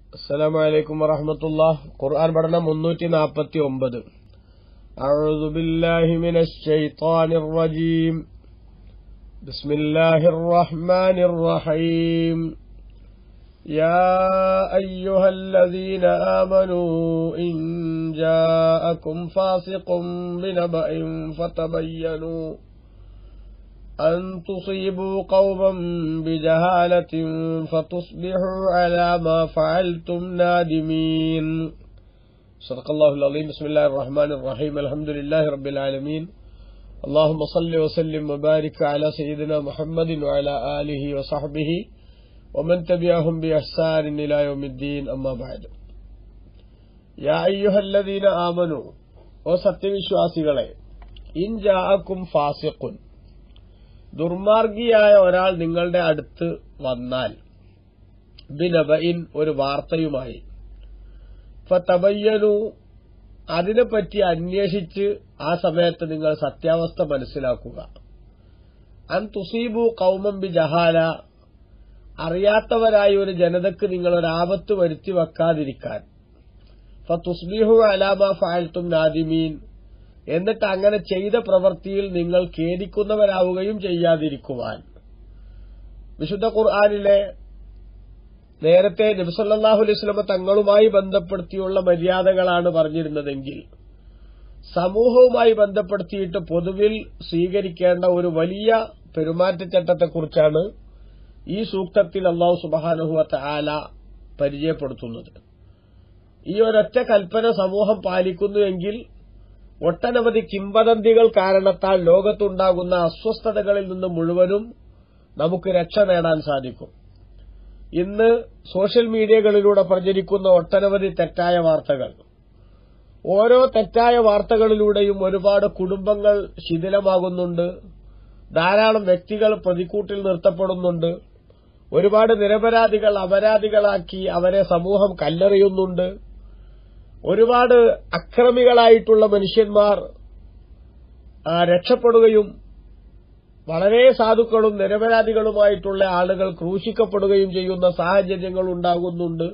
السلام عليكم ورحمة الله قرآن بدنا منوتي نابتي ഒമ്പത് أعوذ بالله من الشيطان الرجيم بسم الله الرحمن الرحيم يا أيها الذين آمنوا إن جاءكم فاسق بنبأ فتبينوا أن تصيبوا قوما بجهالة فتصبحوا على ما فعلتم نادمين صدق الله العظيم بسم الله الرحمن الرحيم الحمد لله رب العالمين اللهم صل وسلم وبارك على سيدنا محمد وعلى آله وصحبه ومن تبعهم بإحسان إلى يوم الدين أما بعد يا أيها الذين آمنوا وستمشوا إن جاءكم فاسق ദുർമാർഗിയായ ഒരാൾ നിങ്ങളുടെ അടുത്ത് വന്നാൽ ബിനബയിൻ ഒരു വാർത്തയുമായി ഫതബയ്യനു അതിനെപ്പറ്റി അന്വേഷിച്ച് ആ സമയത്ത് നിങ്ങൾ സത്യാവസ്ഥ മനസ്സിലാക്കുക അൻ തുസീബു കൗമം ബി ജഹാല അറിയാത്തവരായ ഒരു ജനതക്ക് നിങ്ങൾ ഒരു ആപത്ത് വരുത്തി വെക്കാതിരിക്കാൻ ഫതുസ്ബിഹു അലാമ ഫാൽത്തും നാദിമീൻ എന്നിട്ട് അങ്ങനെ ചെയ്ത പ്രവൃത്തിയിൽ നിങ്ങൾ ഖേദിക്കുന്നവരാവുകയും ചെയ്യാതിരിക്കുവാൻ വിശുദ്ധ ഖുർആാനിലെ നേരത്തെ നബിസല്ലാഹു അലൈസ്ലമ തങ്ങളുമായി ബന്ധപ്പെടുത്തിയുള്ള മര്യാദകളാണ് പറഞ്ഞിരുന്നതെങ്കിൽ സമൂഹവുമായി ബന്ധപ്പെടുത്തിയിട്ട് പൊതുവിൽ സ്വീകരിക്കേണ്ട ഒരു വലിയ പെരുമാറ്റച്ചട്ടത്തെക്കുറിച്ചാണ് ഈ സൂക്തത്തിൽ അള്ളാഹു സുബാനുഹുവത്ത ആല പരിചയപ്പെടുത്തുന്നത് ഈ ഒരൊറ്റ കൽപ്പന സമൂഹം പാലിക്കുന്നുവെങ്കിൽ ഒട്ടനവധി കിംവദന്തികൾ കാരണത്താൽ ലോകത്തുണ്ടാകുന്ന അസ്വസ്ഥതകളിൽ നിന്ന് മുഴുവനും നമുക്ക് രക്ഷ നേടാൻ സാധിക്കും ഇന്ന് സോഷ്യൽ മീഡിയകളിലൂടെ പ്രചരിക്കുന്ന ഒട്ടനവധി തെറ്റായ വാർത്തകൾ ഓരോ തെറ്റായ വാർത്തകളിലൂടെയും ഒരുപാട് കുടുംബങ്ങൾ ശിഥിലമാകുന്നുണ്ട് ധാരാളം വ്യക്തികൾ പ്രതിക്കൂട്ടിൽ നിർത്തപ്പെടുന്നുണ്ട് ഒരുപാട് നിരപരാധികൾ അപരാധികളാക്കി അവരെ സമൂഹം കല്ലെറിയുന്നുണ്ട് ഒരുപാട് അക്രമികളായിട്ടുള്ള മനുഷ്യന്മാർ രക്ഷപ്പെടുകയും വളരെ സാധുക്കളും നിരപരാധികളുമായിട്ടുള്ള ആളുകൾ ക്രൂശിക്കപ്പെടുകയും ചെയ്യുന്ന സാഹചര്യങ്ങൾ ഉണ്ടാകുന്നുണ്ട്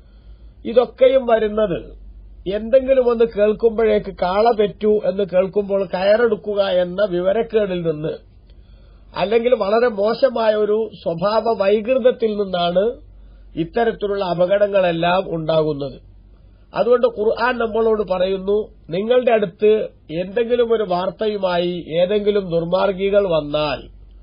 ഇതൊക്കെയും വരുന്നത് എന്തെങ്കിലും ഒന്ന് കേൾക്കുമ്പോഴേക്ക് കാള പെറ്റു എന്ന് കേൾക്കുമ്പോൾ കയറെടുക്കുക എന്ന വിവരക്കേടിൽ നിന്ന് അല്ലെങ്കിൽ വളരെ മോശമായ ഒരു സ്വഭാവ വൈകൃതത്തിൽ നിന്നാണ് ഇത്തരത്തിലുള്ള അപകടങ്ങളെല്ലാം ഉണ്ടാകുന്നത് അതുകൊണ്ട് ഖുർആൻ നമ്മളോട് പറയുന്നു നിങ്ങളുടെ അടുത്ത് എന്തെങ്കിലും ഒരു വാർത്തയുമായി ഏതെങ്കിലും ദുർമാർഗികൾ വന്നാൽ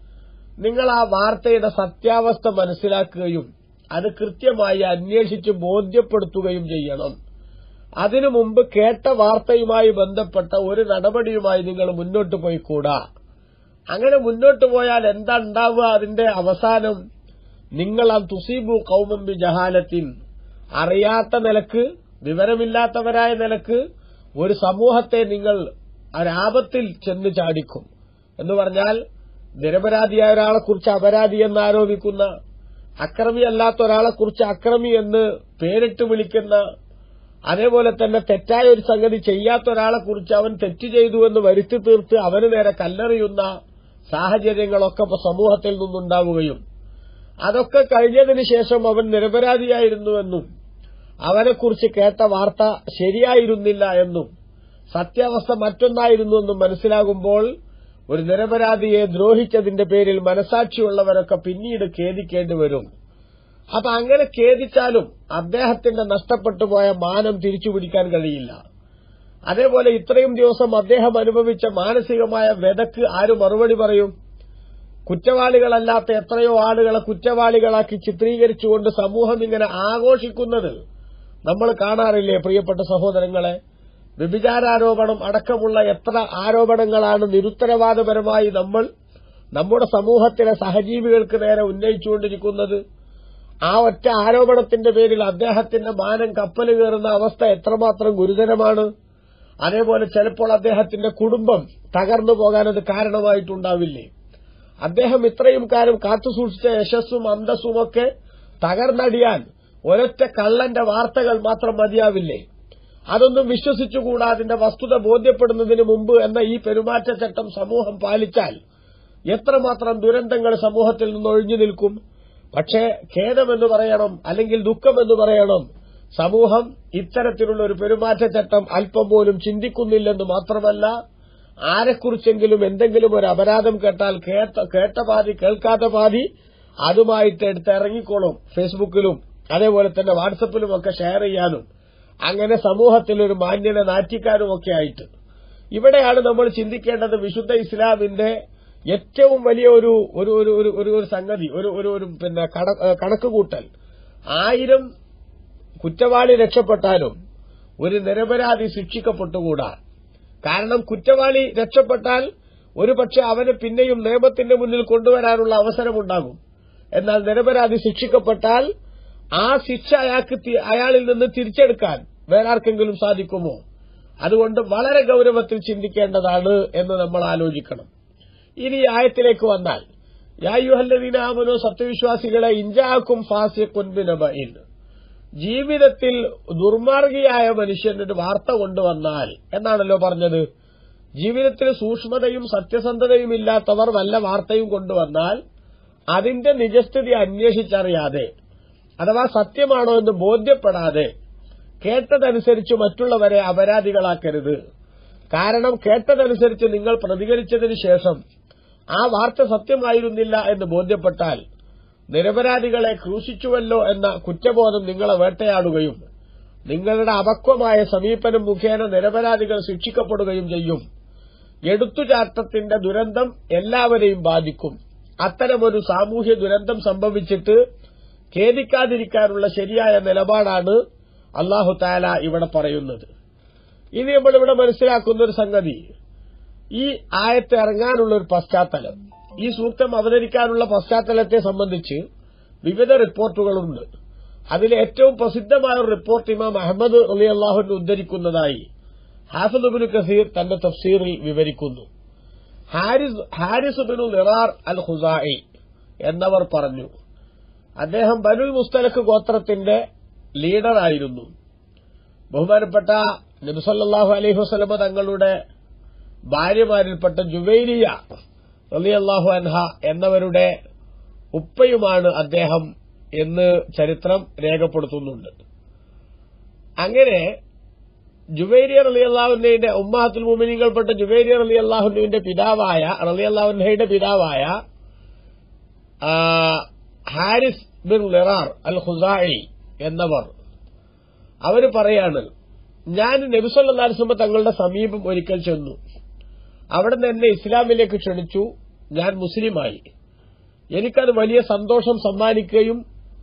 നിങ്ങൾ ആ വാർത്തയുടെ സത്യാവസ്ഥ മനസ്സിലാക്കുകയും അത് കൃത്യമായി അന്വേഷിച്ച് ബോധ്യപ്പെടുത്തുകയും ചെയ്യണം അതിനു മുമ്പ് കേട്ട വാർത്തയുമായി ബന്ധപ്പെട്ട ഒരു നടപടിയുമായി നിങ്ങൾ മുന്നോട്ട് പോയിക്കൂടാ അങ്ങനെ മുന്നോട്ട് പോയാൽ എന്താ ഉണ്ടാവുക അതിന്റെ അവസാനം നിങ്ങൾ ആ തുസീബു കൗമമ്പി ജഹാലത്തിൻ അറിയാത്ത നിലക്ക് വിവരമില്ലാത്തവരായ നിലക്ക് ഒരു സമൂഹത്തെ നിങ്ങൾ ഒരാപത്തിൽ ചെന്ന് ചാടിക്കും എന്ന് പറഞ്ഞാൽ നിരപരാധിയായ ഒരാളെക്കുറിച്ച് അപരാധി എന്ന് ആരോപിക്കുന്ന അക്രമിയല്ലാത്ത ഒരാളെക്കുറിച്ച് അക്രമി എന്ന് പേരിട്ട് വിളിക്കുന്ന അതേപോലെ തന്നെ തെറ്റായ ഒരു സംഗതി ചെയ്യാത്ത ഒരാളെക്കുറിച്ച് അവൻ തെറ്റ് ചെയ്തു എന്ന് വരുത്തി തീർത്ത് അവന് നേരെ കല്ലെറിയുന്ന സാഹചര്യങ്ങളൊക്കെ സമൂഹത്തിൽ നിന്നുണ്ടാവുകയും അതൊക്കെ കഴിഞ്ഞതിന് ശേഷം അവൻ നിരപരാധിയായിരുന്നുവെന്നും അവനെക്കുറിച്ച് കേട്ട വാർത്ത ശരിയായിരുന്നില്ല എന്നും സത്യാവസ്ഥ മറ്റൊന്നായിരുന്നുവെന്നും മനസ്സിലാകുമ്പോൾ ഒരു നിരപരാധിയെ ദ്രോഹിച്ചതിന്റെ പേരിൽ മനസാക്ഷിയുള്ളവരൊക്കെ പിന്നീട് ഖേദിക്കേണ്ടി വരും അപ്പൊ അങ്ങനെ ഖേദിച്ചാലും അദ്ദേഹത്തിന്റെ നഷ്ടപ്പെട്ടു പോയ മാനം തിരിച്ചുപിടിക്കാൻ കഴിയില്ല അതേപോലെ ഇത്രയും ദിവസം അദ്ദേഹം അനുഭവിച്ച മാനസികമായ വെതക്ക് ആര് മറുപടി പറയും കുറ്റവാളികളല്ലാത്ത എത്രയോ ആളുകളെ കുറ്റവാളികളാക്കി ചിത്രീകരിച്ചുകൊണ്ട് സമൂഹം ഇങ്ങനെ ആഘോഷിക്കുന്നത് നമ്മൾ കാണാറില്ലേ പ്രിയപ്പെട്ട സഹോദരങ്ങളെ വ്യഭിചാരാരോപണം അടക്കമുള്ള എത്ര ആരോപണങ്ങളാണ് നിരുത്തരവാദപരമായി നമ്മൾ നമ്മുടെ സമൂഹത്തിലെ സഹജീവികൾക്ക് നേരെ ഉന്നയിച്ചുകൊണ്ടിരിക്കുന്നത് ആ ഒറ്റ ആരോപണത്തിന്റെ പേരിൽ അദ്ദേഹത്തിന്റെ മാനം കപ്പൽ കയറുന്ന അവസ്ഥ എത്രമാത്രം ഗുരുതരമാണ് അതേപോലെ ചിലപ്പോൾ അദ്ദേഹത്തിന്റെ കുടുംബം തകർന്നു പോകാൻ അത് കാരണമായിട്ടുണ്ടാവില്ലേ അദ്ദേഹം ഇത്രയും കാലം കാത്തുസൂക്ഷിച്ച യശസ്സും അന്തസ്സുമൊക്കെ തകർന്നടിയാൻ ഒരൊറ്റ കള്ളന്റെ വാർത്തകൾ മാത്രം മതിയാവില്ലേ അതൊന്നും വിശ്വസിച്ചുകൂടാ അതിന്റെ വസ്തുത ബോധ്യപ്പെടുന്നതിന് മുമ്പ് എന്ന ഈ പെരുമാറ്റച്ചട്ടം സമൂഹം പാലിച്ചാൽ എത്രമാത്രം ദുരന്തങ്ങൾ സമൂഹത്തിൽ നിന്ന് ഒഴിഞ്ഞു നിൽക്കും പക്ഷേ ഖേദമെന്ന് പറയണം അല്ലെങ്കിൽ ദുഃഖമെന്ന് പറയണം സമൂഹം ഇത്തരത്തിലുള്ള ഒരു പെരുമാറ്റച്ചട്ടം അല്പം പോലും ചിന്തിക്കുന്നില്ലെന്ന് മാത്രമല്ല ആരെക്കുറിച്ചെങ്കിലും എന്തെങ്കിലും ഒരു അപരാധം കേട്ടാൽ കേട്ട കേട്ട പാതി കേൾക്കാത്ത പാതി അതുമായിട്ട് എടുത്ത് ഇറങ്ങിക്കോളും ഫേസ്ബുക്കിലും അതേപോലെ തന്നെ വാട്സപ്പിലും ഒക്കെ ഷെയർ ചെയ്യാനും അങ്ങനെ സമൂഹത്തിൽ ഒരു മാന്യത നാറ്റിക്കാനും ഒക്കെ ആയിട്ട് ഇവിടെയാണ് നമ്മൾ ചിന്തിക്കേണ്ടത് വിശുദ്ധ ഇസ്ലാമിന്റെ ഏറ്റവും വലിയ ഒരു ഒരു ഒരു ഒരു ഒരു ഒരു സംഗതി ഒരു ഒരു ഒരു പിന്നെ കണ- ഏ, കണക്കുകൂട്ടൽ ആയിരം കുറ്റവാളി രക്ഷപ്പെട്ടാലും ഒരു നിരപരാധി ശിക്ഷിക്കപ്പെട്ടുകൂടാ കാരണം കുറ്റവാളി രക്ഷപ്പെട്ടാൽ ഒരുപക്ഷെ അവനെ പിന്നെയും നിയമത്തിന്റെ മുന്നിൽ കൊണ്ടുവരാനുള്ള അവസരമുണ്ടാകും എന്നാൽ നിരപരാധി ശിക്ഷിക്കപ്പെട്ടാൽ ആ ശിക്ഷ അയാൾക്ക് തി- അയാളിൽ നിന്ന് തിരിച്ചെടുക്കാൻ വേറെ ആർക്കെങ്കിലും സാധിക്കുമോ അതുകൊണ്ട് വളരെ ഗൌരവത്തിൽ ചിന്തിക്കേണ്ടതാണ് എന്ന് നമ്മൾ ആലോചിക്കണം ഇനി ഈ ആയത്തിലേക്ക് വന്നാൽ യായുഹല്ലദീനാമനോ സത്യവിശ്വാസികളെ ഇഞ്ചാക്കും ഫാസിഖുൻ ബിനബഇൻ ജീവിതത്തിൽ ദുർമാർഗിയായ മനുഷ്യനൊരു വാർത്ത കൊണ്ടുവന്നാൽ എന്നാണല്ലോ പറഞ്ഞത് ജീവിതത്തിൽ സൂക്ഷ്മതയും സത്യസന്ധതയും ഇല്ലാത്തവർ വല്ല വാർത്തയും കൊണ്ടുവന്നാൽ അതിന്റെ നിജസ്ഥിതി അന്വേഷിച്ചറിയാതെ അഥവാ സത്യമാണോ എന്ന് ബോധ്യപ്പെടാതെ കേട്ടതനുസരിച്ച് മറ്റുള്ളവരെ അപരാധികളാക്കരുത് കാരണം കേട്ടതനുസരിച്ച് നിങ്ങൾ പ്രതികരിച്ചതിന് ശേഷം ആ വാർത്ത സത്യമായിരുന്നില്ല എന്ന് ബോധ്യപ്പെട്ടാൽ നിരപരാധികളെ ക്രൂശിച്ചുവല്ലോ എന്ന കുറ്റബോധം നിങ്ങളെ വേട്ടയാടുകയും നിങ്ങളുടെ അപക്വമായ സമീപനം മുഖേന നിരപരാധികൾ ശിക്ഷിക്കപ്പെടുകയും ചെയ്യും എടുത്തുചാട്ടത്തിന്റെ ദുരന്തം എല്ലാവരെയും ബാധിക്കും അത്തരമൊരു സാമൂഹ്യ ദുരന്തം സംഭവിച്ചിട്ട് ഖേദിക്കാതിരിക്കാനുള്ള ശരിയായ നിലപാടാണ് അള്ളാഹു താല ഇവിടെ പറയുന്നത് ഇനി നമ്മൾ ഇവിടെ മനസ്സിലാക്കുന്ന ഒരു സംഗതി ഈ ആയത്ത് ഇറങ്ങാനുള്ള ഒരു പശ്ചാത്തലം ഈ സൂക്തം അവതരിക്കാനുള്ള പശ്ചാത്തലത്തെ സംബന്ധിച്ച് വിവിധ റിപ്പോർട്ടുകളുണ്ട് അതിൽ ഏറ്റവും പ്രസിദ്ധമായ ഒരു റിപ്പോർട്ട് ഇമാം അഹമ്മദ് അലി അള്ളാഹുവിന് ഉദ്ധരിക്കുന്നതായി ഹാഫിദ് ബിൻ കസീർ തന്റെ തഫ്സീറിൽ വിവരിക്കുന്നു ഹാരിസ് ഹാരിസ് ബിനു നിറാർ അൽ ഖുസായി എന്നവർ പറഞ്ഞു അദ്ദേഹം ബനുൽ മുസ്തലഖ് ഗോത്രത്തിന്റെ ലീഡറായിരുന്നു ബഹുമാനപ്പെട്ട നബിസല്ലാഹു അലൈഹി വസ്ലമ തങ്ങളുടെ ഭാര്യമാരിൽപ്പെട്ട ജുവൈരിയ റളിയല്ലാഹു അൻഹ എന്നവരുടെ ഉപ്പയുമാണ് അദ്ദേഹം എന്ന് ചരിത്രം രേഖപ്പെടുത്തുന്നുണ്ട് അങ്ങനെ ജുവൈരിയ റലി അള്ളാഹുന്റെ ഉമ്മാഹത്തുൽ മുമിനികൾപ്പെട്ട ജുവൈരിയ റലി അള്ളാഹുന്റെ പിതാവായ റലി അള്ളാഹുന്റെ പിതാവായ ആ, ഹാരിസ് ബിൻ ലിറാർ അൽ ഖുസായി എന്നവർ അവര് പറയാണ് ഞാൻ നബിസല്ലാസ്മ തങ്ങളുടെ സമീപം ഒരിക്കൽ ചെന്നു അവിടെ നിന്ന് എന്നെ ഇസ്ലാമിലേക്ക് ക്ഷണിച്ചു ഞാൻ മുസ്ലിമായി എനിക്കത് വലിയ സന്തോഷം സമ്മാനിക്കുകയും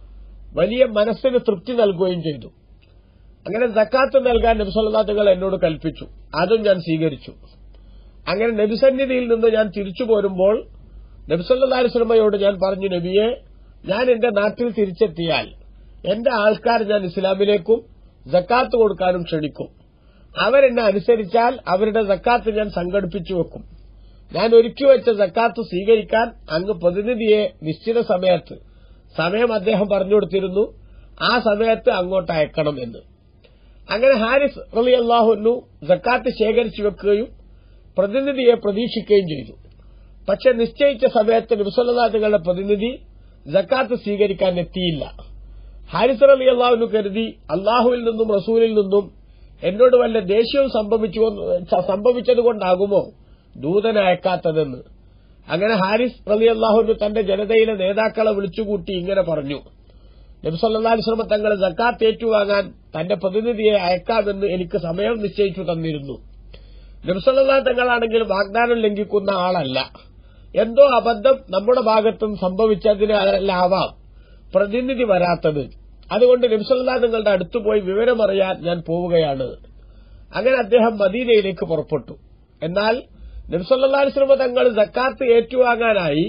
വലിയ മനസ്സിന് തൃപ്തി നൽകുകയും ചെയ്തു അങ്ങനെ ജക്കാത്ത് നൽകാൻ നബിസല്ലാത്തുകൾ എന്നോട് കൽപ്പിച്ചു അതും ഞാൻ സ്വീകരിച്ചു അങ്ങനെ നബിസന്നിധിയിൽ നിന്ന് ഞാൻ തിരിച്ചു പോരുമ്പോൾ നബിസല്ലാസ്ലമയോട് ഞാൻ പറഞ്ഞു നബിയെ ഞാൻ എന്റെ നാട്ടിൽ തിരിച്ചെത്തിയാൽ എന്റെ ആൾക്കാർ ഞാൻ ഇസ്ലാമിലേക്കും ജക്കാത്ത് കൊടുക്കാനും ക്ഷണിക്കും അവരെന്നെ അനുസരിച്ചാൽ അവരുടെ ജക്കാത്ത് ഞാൻ സംഘടിപ്പിച്ചു വെക്കും ഞാൻ ഒരുക്കി വെച്ച ജക്കാത്ത് സ്വീകരിക്കാൻ അങ്ങ് പ്രതിനിധിയെ നിശ്ചിത സമയത്ത് സമയം അദ്ദേഹം പറഞ്ഞു കൊടുത്തിരുന്നു ആ സമയത്ത് അങ്ങോട്ട് അയക്കണം എന്ന് അങ്ങനെ ഹാരിസ് റലി അള്ളാഹുനു ജക്കാത്ത് ശേഖരിച്ചു വെക്കുകയും പ്രതിനിധിയെ പ്രതീക്ഷിക്കുകയും ചെയ്തു പക്ഷെ നിശ്ചയിച്ച സമയത്ത് നബിസല്ലാത്തുകളുടെ പ്രതിനിധി ജക്കാത്ത് സ്വീകരിക്കാൻ എത്തിയില്ല ഹാരിസ് അലി അള്ളാഹുനു കരുതി അള്ളാഹുവിൽ നിന്നും റസൂലിൽ നിന്നും എന്നോട് വല്ല ദേഷ്യവും സംഭവിച്ചു സംഭവിച്ചതുകൊണ്ടാകുമോ ദൂതനെ അയക്കാത്തതെന്ന് അങ്ങനെ ഹാരിസ് റലി അള്ളാഹുനു തന്റെ ജനതയിലെ നേതാക്കളെ വിളിച്ചുകൂട്ടി ഇങ്ങനെ പറഞ്ഞു നബിസല്ലാസ്ലമ തങ്ങൾ ജക്കാത്ത് ഏറ്റുവാങ്ങാൻ തന്റെ പ്രതിനിധിയെ അയക്കാമെന്ന് എനിക്ക് സമയം നിശ്ചയിച്ചു തന്നിരുന്നു നബിസല്ലാ തങ്ങളാണെങ്കിൽ വാഗ്ദാനം ലംഘിക്കുന്ന ആളല്ല എന്തോ അബദ്ധം നമ്മുടെ ഭാഗത്തും സംഭവിച്ചതിനാലാവാം പ്രതിനിധി വരാത്തത് അതുകൊണ്ട് നബിസല്ലാ തങ്ങളുടെ അടുത്തു പോയി വിവരമറിയാൻ ഞാൻ പോവുകയാണ് അങ്ങനെ അദ്ദേഹം മദീനയിലേക്ക് പുറപ്പെട്ടു എന്നാൽ നബിസല്ലാസ്ലമ തങ്ങൾ ജക്കാത്ത് ഏറ്റുവാങ്ങാനായി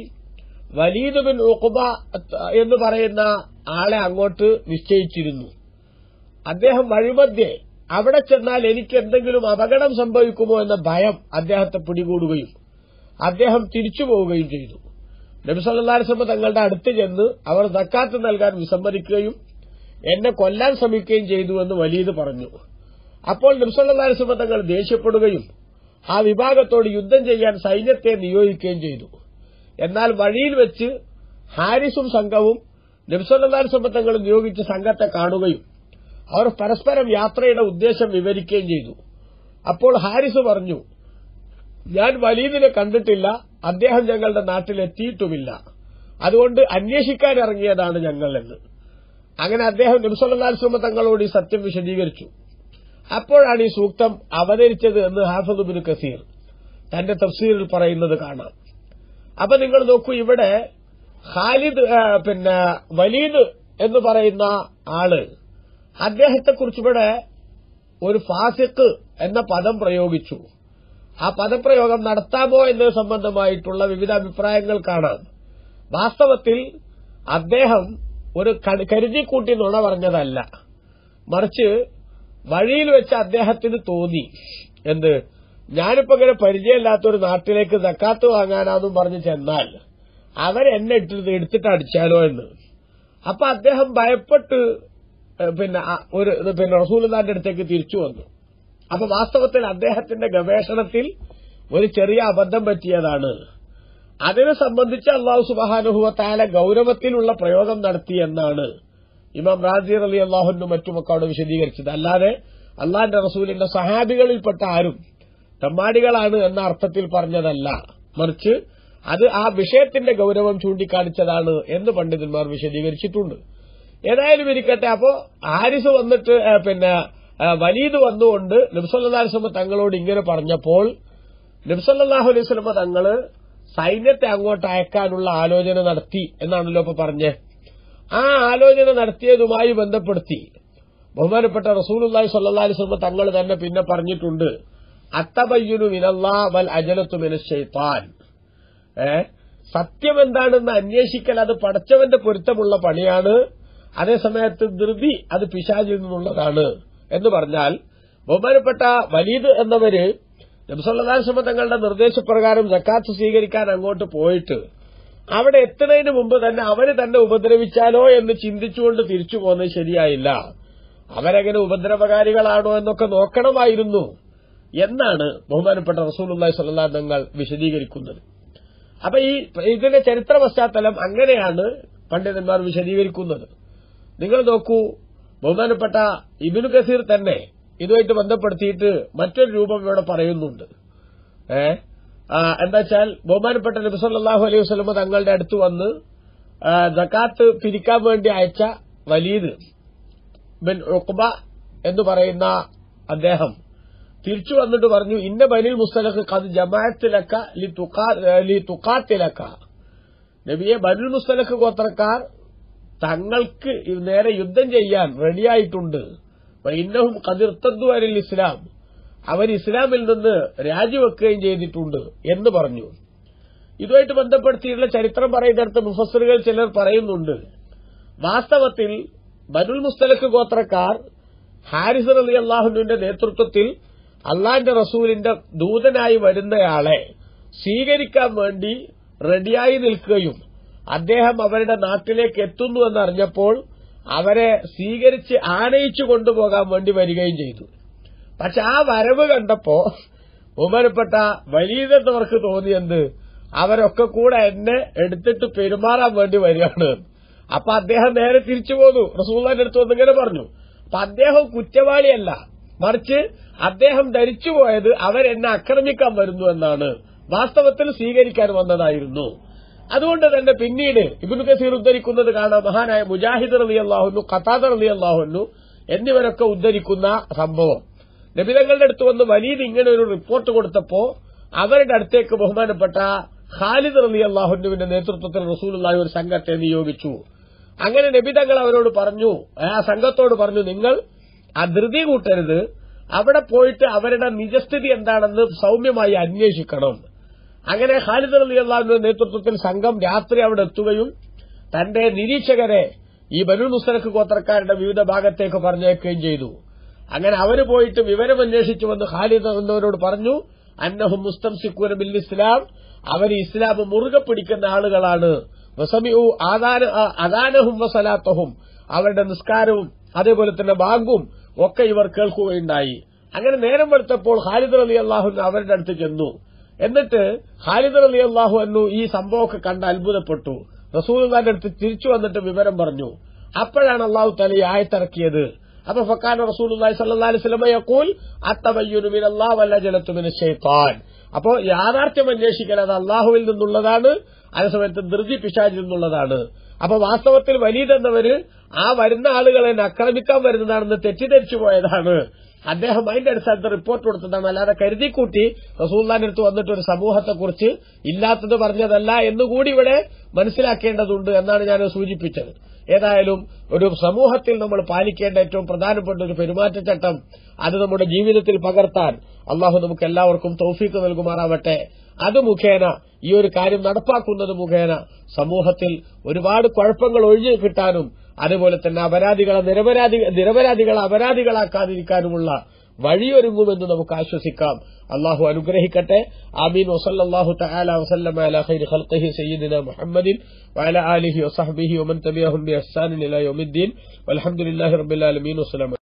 വലീദ് ബിൻ ഉഖബ എന്ന് പറയുന്ന ആളെ അങ്ങോട്ട് നിശ്ചയിച്ചിരുന്നു അദ്ദേഹം വഴിമധ്യേ അവിടെ ചെന്നാൽ എനിക്ക് എന്തെങ്കിലും അപകടം സംഭവിക്കുമോ എന്ന ഭയം അദ്ദേഹത്തെ പിടികൂടുകയും അദ്ദേഹം തിരിച്ചു പോവുകയും ചെയ്തു നബിസല്ലാസ്ലമ തങ്ങളുടെ അടുത്ത് ചെന്ന് അവർ സക്കാത്ത് നൽകാൻ വിസമ്മതിക്കുകയും എന്നെ കൊല്ലാൻ ശ്രമിക്കുകയും ചെയ്തു എന്ന് വലീദ് പറഞ്ഞു അപ്പോൾ നബിസല്ലാസ്ലമ തങ്ങൾ ദേഷ്യപ്പെടുകയും ആ വിഭാഗത്തോട് യുദ്ധം ചെയ്യാൻ സൈന്യത്തെ നിയോഗിക്കുകയും ചെയ്തു എന്നാൽ വഴിയിൽ വെച്ച് ഹാരിസും സംഘവും നബ്സല്ലാസ്ലമ തങ്ങൾ നിയോഗിച്ച സംഘത്തെ കാണുകയും അവർ പരസ്പരം യാത്രയുടെ ഉദ്ദേശം വിവരിക്കുകയും ചെയ്തു അപ്പോൾ ഹാരിസ് പറഞ്ഞു ഞാൻ വലീദിനെ കണ്ടിട്ടില്ല അദ്ദേഹം ഞങ്ങളുടെ നാട്ടിലെത്തിയിട്ടുമില്ല അതുകൊണ്ട് അന്വേഷിക്കാൻ ഇറങ്ങിയതാണ് ഞങ്ങൾ എന്ന് അങ്ങനെ അദ്ദേഹം നബ്സല്ലാസ്ലമ തങ്ങളോട് ഈ സത്യം വിശദീകരിച്ചു അപ്പോഴാണ് ഈ സൂക്തം അവതരിച്ചത് എന്ന് ഹാഫദ് ബിൻ കസീർ തന്റെ തഫ്സീറിൽ പറയുന്നത് കാണാം അപ്പൊ നിങ്ങൾ നോക്കൂ ഇവിടെ ഖാലിദ് ആ, പിന്നെ വലീദ് എന്ന് പറയുന്ന ആള് അദ്ദേഹത്തെക്കുറിച്ച് ഇവിടെ ഒരു ഫാസിഖ് എന്ന പദം പ്രയോഗിച്ചു ആ പദപ്രയോഗം നടത്താമോ എന്നത് സംബന്ധമായിട്ടുള്ള വിവിധ അഭിപ്രായങ്ങൾ കാണാം വാസ്തവത്തിൽ അദ്ദേഹം ഒരു ക- കരുതിക്കൂട്ടി നുണ പറഞ്ഞതല്ല മറിച്ച് വഴിയിൽ വെച്ച് അദ്ദേഹത്തിന് തോന്നി എന്ത് ഞാനിപ്പോ ഇങ്ങനെ പരിചയമില്ലാത്ത ഒരു നാട്ടിലേക്ക് സക്കാത്ത് വാങ്ങാനാന്നും പറഞ്ഞ് ചെന്നാൽ അവരെന്നെ ഇട്ട് എടുത്തിട്ട് അടിച്ചാലോ എന്ന് അപ്പൊ അദ്ദേഹം ഭയപ്പെട്ട് ഏഹ്, പിന്നെ ആ ഒരു ഇത് പിന്നെ റസൂലുള്ളാന്റെ അടുത്തേക്ക് തിരിച്ചു വന്നു അപ്പൊ വാസ്തവത്തിൽ അദ്ദേഹത്തിന്റെ ഗവേഷണത്തിൽ ഒരു ചെറിയ അബദ്ധം പറ്റിയതാണ് അതിനെ സംബന്ധിച്ച് അള്ളാഹു സുബാനുഭവത്താല ഗൌരവത്തിലുള്ള പ്രയോഗം നടത്തി എന്നാണ് ഇമാം റാജി അലി അള്ളാഹുനും മറ്റുമൊക്കെ അവിടെ വിശദീകരിച്ചത് അല്ലാതെ അള്ളാന്റെ റസൂലിന്റെ സഹാബികളിൽപ്പെട്ട ആരും തെമ്മാടികളാണ് എന്ന അർത്ഥത്തിൽ പറഞ്ഞതല്ല മറിച്ച് അത് ആ വിഷയത്തിന്റെ ഗൌരവം ചൂണ്ടിക്കാണിച്ചതാണ് എന്ന് പണ്ഡിതന്മാർ വിശദീകരിച്ചിട്ടുണ്ട് ഏതായാലും ഇരിക്കട്ടെ അപ്പോ ഹാരിസ് വന്നിട്ട് ഏ, പിന്നെ ഏ, വലീദ് വന്നുകൊണ്ട് നബ്സല്ലാസ്ലമ തങ്ങളോട് ഇങ്ങനെ പറഞ്ഞപ്പോൾ നബ്സല്ലാഹു അലൈഹി സ്വലമ തങ്ങള് സൈന്യത്തെ അങ്ങോട്ട് അയക്കാനുള്ള ആലോചന നടത്തി എന്നാണല്ലോ ഇപ്പൊ പറഞ്ഞേ ആ ആലോചന നടത്തിയതുമായി ബന്ധപ്പെടുത്തി ബഹുമാനപ്പെട്ട റസൂലുല്ലാഹി സ്വല്ലല്ലാഹി അലൈഹി വസല്ലം തങ്ങൾ തന്നെ പിന്നെ പറഞ്ഞിട്ടുണ്ട് അത്തബയ്യുനു മിനല്ലാ വൽ അജലത്തു മിനശ് ശൈത്താൻ ഏ സത്യം എന്താണെന്ന് അന്വേഷിക്കൽ അത് പടച്ചവന്റെ പൊരുത്തമുള്ള പണിയാണ് അതേസമയത്ത് ധൃതി അത് പിശാചിൽ നിന്നുള്ളതാണ് എന്ന് പറഞ്ഞാൽ ബഹുമാനപ്പെട്ട വലീദ് എന്നവര് നബ്സല്ലാസ്മ തങ്ങളുടെ നിർദ്ദേശപ്രകാരം ജക്കാത്ത് സ്വീകരിക്കാൻ അങ്ങോട്ട് പോയിട്ട് അവിടെ എത്തുന്നതിന് മുമ്പ് തന്നെ അവര് തന്നെ ഉപദ്രവിച്ചാലോ എന്ന് ചിന്തിച്ചുകൊണ്ട് തിരിച്ചു പോകുന്നത് ശരിയായില്ല അവരെങ്ങനെ ഉപദ്രവകാരികളാണോ എന്നൊക്കെ നോക്കണമായിരുന്നു എന്നാണ് ബഹുമാനപ്പെട്ട റസൂലുള്ളാഹി സ്വല്ലല്ലാഹു അലൈഹി തങ്ങൾ വിശദീകരിക്കുന്നത് അപ്പൊ ഈ ഇതിന്റെ ചരിത്ര പശ്ചാത്തലം അങ്ങനെയാണ് പണ്ഡിതന്മാർ വിശദീകരിക്കുന്നത് നിങ്ങൾ നോക്കൂ ബഹുമാനപ്പെട്ട ഇബിനു കസീർ തന്നെ ഇതുമായിട്ട് ബന്ധപ്പെടുത്തിയിട്ട് മറ്റൊരു രൂപം ഇവിടെ പറയുന്നുണ്ട് ഏ ആ, എന്താ വെച്ചാൽ ബഹുമാനപ്പെട്ട നബി സല്ലല്ലാഹു അലൈഹി വസല്ലമ തങ്ങളുടെ അടുത്ത് വന്ന് ആ, ജക്കാത്ത് പിരിക്കാൻ വേണ്ടി അയച്ച വലീദ് ബിൻ ഉഖ്ബ എന്ന് പറയുന്ന അദ്ദേഹം തിരിച്ചു വന്നിട്ട് പറഞ്ഞു ഇന്ന ബനിൽ മുസ്തലഖ് കത് ജമാഅത്തിലക്ക ലി തുഖാ- ലി തുഖാത്തിലക്ക നബിയെ ബനുൽ മുസ്തലഖ് ഗോത്രക്കാർ തങ്ങൾക്ക് നേരെ യുദ്ധം ചെയ്യാൻ റെഡിയായിട്ടുണ്ട് ഇന്നഹും കതിർത്തദ്ദു അനിൽ ഇസ്ലാം അവർ ഇസ്ലാമിൽ നിന്ന് രാജിവെക്കുകയും ചെയ്തിട്ടുണ്ട് എന്ന് പറഞ്ഞു ഇതുമായിട്ട് ബന്ധപ്പെടുത്തിയിട്ടുള്ള ചരിത്രം പറയുന്നിടത്ത് മുഫസറുകൾ ചിലർ പറയുന്നുണ്ട് വാസ്തവത്തിൽ ബനുൽ മുസ്തലഖ് ഗോത്രക്കാർ ഹാരിസ് അലി അള്ളാഹുവിന്റെ നേതൃത്വത്തിൽ അള്ളാന്റെ റസൂലിന്റെ ദൂതനായി വരുന്നയാളെ സ്വീകരിക്കാൻ വേണ്ടി റെഡിയായി നിൽക്കുകയും അദ്ദേഹം അവരുടെ നാട്ടിലേക്ക് എത്തുന്നു എന്നറിഞ്ഞപ്പോൾ അവരെ സ്വീകരിച്ച് ആനയിച്ചു കൊണ്ടുപോകാൻ വേണ്ടി വരികയും ചെയ്തു പക്ഷെ ആ വരവ് കണ്ടപ്പോ ബഹുമാനപ്പെട്ട വലിയതെന്നവർക്ക് തോന്നിയെന്ത് അവരൊക്കെ കൂടെ എന്നെ എടുത്തിട്ട് പെരുമാറാൻ വേണ്ടി വരികയാണ് അപ്പൊ അദ്ദേഹം നേരെ തിരിച്ചു പോന്നു റസൂള്ളാന്റെ അടുത്ത് വന്ന് ഇങ്ങനെ പറഞ്ഞു അപ്പൊ അദ്ദേഹം കുറ്റവാളിയല്ല മറിച്ച് അദ്ദേഹം ധരിച്ചുപോയത് അവരെന്നെ ആക്രമിക്കാൻ വരുന്നു എന്നാണ് വാസ്തവത്തിൽ സ്വീകരിക്കാൻ വന്നതായിരുന്നു അതുകൊണ്ട് തന്നെ പിന്നീട് ഇബിനു കസീർ ഉദ്ധരിക്കുന്നത് കാണാം മഹാനായ മുജാഹിദ് റലി അള്ളാഹുന്നു ഖത്താദ് റലി അള്ളാഹുന്നു എന്നിവരൊക്കെ ഉദ്ധരിക്കുന്ന സംഭവം നബിതങ്ങളുടെ അടുത്ത് വന്ന് വലീദ് ഇങ്ങനെ ഒരു റിപ്പോർട്ട് കൊടുത്തപ്പോ അവരുടെ അടുത്തേക്ക് ബഹുമാനപ്പെട്ട ഖാലിദ് റലി അള്ളാഹുനുവിന്റെ നേതൃത്വത്തിൽ റസൂലുള്ളാഹി ഒരു സംഘത്തെ നിയോഗിച്ചു അങ്ങനെ നബിതങ്ങൾ അവരോട് പറഞ്ഞു ആ സംഘത്തോട് പറഞ്ഞു നിങ്ങൾ ആ ധൃതി കൂട്ടരുത് അവിടെ പോയിട്ട് അവരുടെ നിജസ്ഥിതി എന്താണെന്ന് സൗമ്യമായി അന്വേഷിക്കണം അങ്ങനെ ഖാലിദ് അലി അള്ളാഹുവിന്റെ നേതൃത്വത്തിൽ സംഘം രാത്രി അവിടെ എത്തുകയും തന്റെ നിരീക്ഷകരെ ഈ ബനു മുസ്തലഖ് ഗോത്രക്കാരുടെ വിവിധ ഭാഗത്തേക്ക് പറഞ്ഞേക്കുകയും ചെയ്തു അങ്ങനെ അവര് പോയിട്ട് വിവരം അന്വേഷിച്ചു വന്ന് ഖാലിദ് എന്നവരോട് പറഞ്ഞു അന്നഹും മുസ്തംസിക്കൂന ബിൽ ഇസ്ലാം അവർ ഇസ്ലാം മുറുകെ പിടിക്കുന്ന ആളുകളാണ് വസമിഉ ആദാന- ആ, അദാനഹും വസലാത്തഹും അവരുടെ നിസ്കാരവും അതേപോലെ തന്നെ ബാങ്കും ഒക്കെ ഇവർ കേൾക്കുകയുണ്ടായി അങ്ങനെ നേരം വെളുത്തപ്പോൾ ഖാലിദ് അലി അള്ളാഹു അവരുടെ അടുത്ത് ചെന്നു എന്നിട്ട് ഖാലിദ് അലി അള്ളാഹു അന്നു ഈ സംഭവമൊക്കെ കണ്ട് അത്ഭുതപ്പെട്ടു റസൂലിന്റെ അടുത്ത് തിരിച്ചു വന്നിട്ട് വിവരം പറഞ്ഞു അപ്പോഴാണ് അള്ളാഹു തല ഈ ആയത്തിറക്കിയത് അപ്പൊ ഫക്കാൻ റസൂലുള്ളാഹി സ്വല്ലല്ലാഹി അലൈഹി വസല്ലം യഖൂൽ അത്തബയ്യുനു മിനല്ലാഹി വല്ലജലത്തു മിനശ് ശൈത്താൻ അപ്പോ യാഥാർത്ഥ്യം അന്വേഷിക്കൽ അത് അള്ളാഹുവിൽ നിന്നുള്ളതാണ് അതേസമയത്ത് ധൃതി പിശാചിൽ നിന്നുള്ളതാണ് അപ്പൊ വാസ്തവത്തിൽ വലീദ് എന്നവര് ആ വരുന്ന ആളുകളെ ആക്രമിക്കാൻ വരുന്നതാണെന്ന് തെറ്റിദ്ധരിച്ചു പോയതാണ് അദ്ദേഹം അതിന്റെ അടിസ്ഥാനത്തിൽ റിപ്പോർട്ട് കൊടുത്തതാണ് അല്ലാതെ കരുതിക്കൂട്ടി റസൂല്ലാന്റെ അടുത്ത് വന്നിട്ട് ഒരു സമൂഹത്തെക്കുറിച്ച് ഇല്ലാത്തത് പറഞ്ഞതല്ല എന്നുകൂടി ഇവിടെ മനസ്സിലാക്കേണ്ടതുണ്ട് എന്നാണ് ഞാൻ സൂചിപ്പിച്ചത് ഏതായാലും ഒരു സമൂഹത്തിൽ നമ്മൾ പാലിക്കേണ്ട ഏറ്റവും പ്രധാനപ്പെട്ട ഒരു പെരുമാറ്റച്ചട്ടം അത് നമ്മുടെ ജീവിതത്തിൽ പകർത്താൻ അള്ളാഹു നമുക്ക് എല്ലാവർക്കും തൗഫീക്ക് നൽകുമാറാവട്ടെ അത് മുഖേന ഈ ഒരു കാര്യം നടപ്പാക്കുന്നത് മുഖേന സമൂഹത്തിൽ ഒരുപാട് കുഴപ്പങ്ങൾ ഒഴിഞ്ഞു കിട്ടാനും അതുപോലെ തന്നെ അപരാധികളെ നിരപരാധി നിരപരാധികളെ അപരാധികളാക്കാതിരിക്കാനുമുള്ള വഴിയൊരുങ്ങുമെന്ന് നമുക്ക് ആശ്വസിക്കാം അള്ളാഹു അനുഗ്രഹിക്കട്ടെ ആമീൻ വസല്ലാഹു തആല വസല്ലമ അലാ ഖൈരി ഖൽഖിഹി സയ്യിദിന മുഹമ്മദിൻ വഅല ആലിഹി വസഹ്ബിഹി വമൻ തബിഅഹും ബിഇഹ്സാനിൻ ഇലാ യൗമിദ്ദീൻ വൽഹംദുലില്ലാഹി റബ്ബിൽ ആലമീൻ വസ്സലാമു